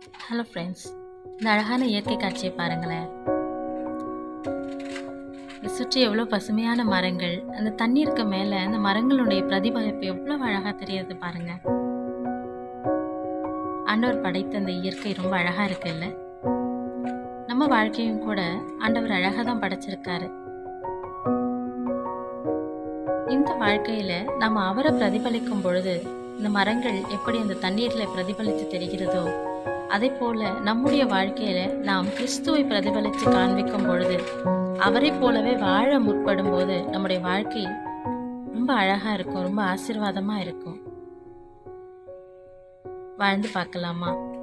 hello friends இந்த அழகான இயற்கை காட்சியை பாருங்களேன் இதை சுற்றி எவ்வளோ பசுமையான மரங்கள் அந்த தண்ணீருக்கு மேலே அந்த மரங்களுடைய பிரதிபலிப்பு எவ்வளோ அழகாக தெரியுது பாருங்க ஆண்டவர் படைத்த அந்த இயற்கை ரொம்ப அழகாக இருக்குல்ல நம்ம வாழ்க்கையும் கூட ஆண்டவர் அழகாக தான் படைச்சிருக்காரு இந்த வாழ்க்கையில நம்ம அவரை பிரதிபலிக்கும் பொழுது இந்த மரங்கள் எப்படி அந்த தண்ணீர்ல பிரதிபலித்து தெரிகிறதோ அதே போல நம்முடைய வாழ்க்கையில நாம் கிறிஸ்துவை பிரதிபலித்து காண்பிக்கும் பொழுது அவரை போலவே வாழ முற்படும் போது நம்முடைய வாழ்க்கை ரொம்ப அழகா இருக்கும் ரொம்ப ஆசீர்வாதமா இருக்கும் வாழ்ந்து பார்க்கலாமா